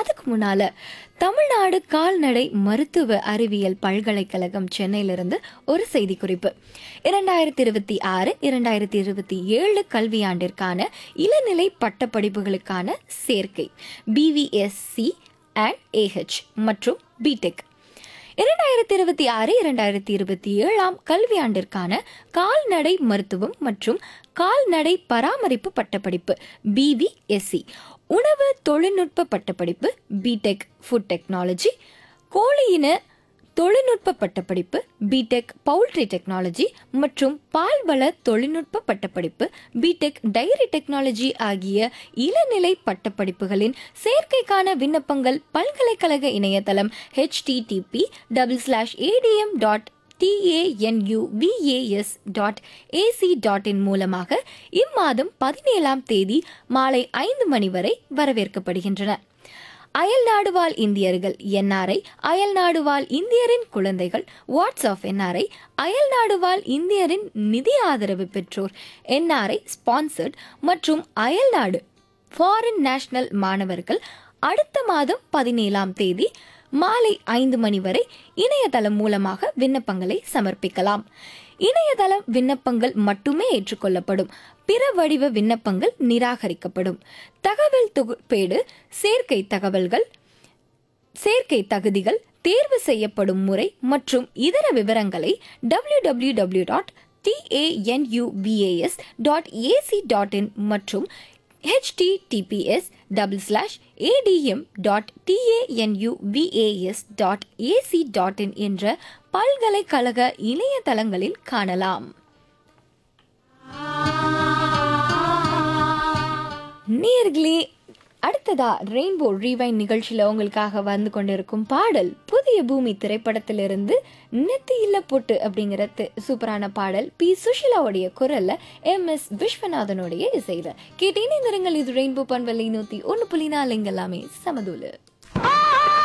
அதுக்கு முன்னால தமிழ்நாடு கால்நடை மருத்துவ அறிவியல் பல்கலைக்கழகம் சென்னையிலிருந்து ஒரு செய்தி குறிப்பு இரண்டாயிரத்தி இருபத்தி ஆறு இரண்டாயிரத்தி இருபத்தி ஏழு கல்வியாண்டிற்கான இளநிலை பட்டப்படிப்புகளுக்கான சேர்க்கை பிவிஎஸ்சி அண்ட் ஏஹெச் மற்றும் பிடெக் இரண்டாயிரத்தி இருபத்தி ஆறு இரண்டாயிரத்தி இருபத்தி ஏழாம் கல்வியாண்டிற்கான கால்நடை மருத்துவம் மற்றும் கால்நடை பராமரிப்பு பட்டப்படிப்பு பிவிஎஸ்சி உணவு தொழில்நுட்ப பட்டப்படிப்பு பிடெக் ஃபுட் டெக்னாலஜி கோழியின தொழில்நுட்ப பட்டப்படிப்பு பிடெக் பவுல்ட்ரி டெக்னாலஜி மற்றும் பால்வள தொழில்நுட்ப பட்டப்படிப்பு பிடெக் டைரி டெக்னாலஜி ஆகிய இளநிலை பட்டப்படிப்புகளின் சேர்க்கைக்கான விண்ணப்பங்கள் பல்கலைக்கழக இணையதளம் HTTP double slash ADM dot TANUVAS dot AC dot in மூலமாக இம்மாதம் பதினேழாம் தேதி மாலை ஐந்து மணி வரை வரவேற்கப்படுகின்றன அயல்நாடு வாழ் இந்தியர்கள் என்ஆர்ஐ அயல்நாடு வாழ் இந்தியரின் குழந்தைகள் வாட்ஸ்அப் என்ஆர்ஐ அயல்நாடு வாழ் இந்தியரின் நிதி ஆதரவு பெற்றோர் என்ஆர்ஐ ஸ்பான்சர்ட் மற்றும் அயல்நாடு ஃபாரின் நேஷனல் மாணவர்கள் அடுத்த மாதம் பதினேழாம் தேதி மாலை ஐந்து மணி வரை இணையதளம் மூலமாக விண்ணப்பங்களை சமர்ப்பிக்கலாம் இணையதள விண்ணப்பங்கள் மட்டுமே ஏற்றுக்கொள்ளப்படும் பிற வடிவ விண்ணப்பங்கள் நிராகரிக்கப்படும் தகவல் தொகுப்பேடு சேர்க்கை தகவல்கள் சேர்க்கை தகுதிகள் தேர்வு செய்யப்படும் முறை மற்றும் இதர விவரங்களை W W W dot TANUPAS dot AC dot in மற்றும் https double slash ADM dot TANUVAS dot AC dot in என்ற பல்கலைக்கழக இணையதளங்களில் காணலாம் நேர்களே அடுத்ததா ரெயின்போ ரீவைன் நிகழ்ச்சியில் உங்களுக்காக வந்து கொண்டிருக்கும் பாடல் புதிய பூமி திரைப்படத்திலிருந்து நெத்தியில பொட்டு அப்படிங்கிற தி- சூப்பரான பாடல் பி சுஷிலாவுடைய குரல்ல எம் எஸ் விஸ்வநாதனுடைய இசையில கேட்டேன் இது ரெயின்போ பண்பலை நூத்தி ஒன்று புள்ளி நாலு இங்கெல்லாமே சமதூலு